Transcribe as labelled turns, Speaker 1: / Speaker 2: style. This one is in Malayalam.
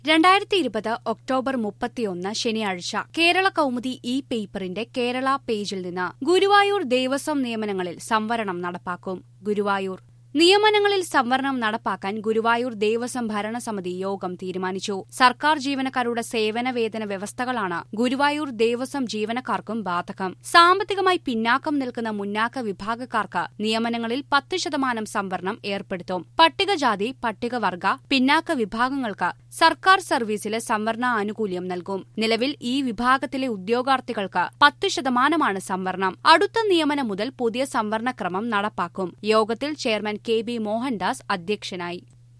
Speaker 1: രണ്ടായിരത്തി ഇരുപത് ഒക്ടോബർ മുപ്പത്തിയൊന്ന് ശനിയാഴ്ച കേരള കൗമുദി ഇ പേപ്പറിന്റെ കേരള പേജിൽ നിന്ന് ഗുരുവായൂർ ദേവസ്വം നിയമനങ്ങളിൽ സംവരണം നടപ്പാക്കും ഗുരുവായൂർ നിയമനങ്ങളിൽ സംവരണം നടപ്പാക്കാൻ ഗുരുവായൂർ ദേവസ്വം ഭരണസമിതി യോഗം തീരുമാനിച്ചു സർക്കാർ ജീവനക്കാരുടെ സേവന വേതന വ്യവസ്ഥകളാണ് ഗുരുവായൂർ ദേവസ്വം ജീവനക്കാർക്കും ബാധകം സാമ്പത്തികമായി പിന്നാക്കം നിൽക്കുന്ന മുന്നാക്ക വിഭാഗക്കാർക്ക് നിയമനങ്ങളിൽ പത്ത് ശതമാനം സംവരണം ഏർപ്പെടുത്തും പട്ടികജാതി പട്ടികവർഗ പിന്നാക്ക വിഭാഗങ്ങൾക്ക് സർക്കാർ സർവീസിലെ സംവരണ ആനുകൂല്യം നൽകും നിലവിൽ ഈ വിഭാഗത്തിലെ ഉദ്യോഗാർത്ഥികൾക്ക് പത്ത് ശതമാനമാണ് സംവരണം അടുത്ത നിയമനം മുതൽ പുതിയ സംവരണക്രമം നടപ്പാക്കും യോഗത്തിൽ ചെയർമാൻ കെ ബി മോഹൻദാസ് അധ്യക്ഷനായി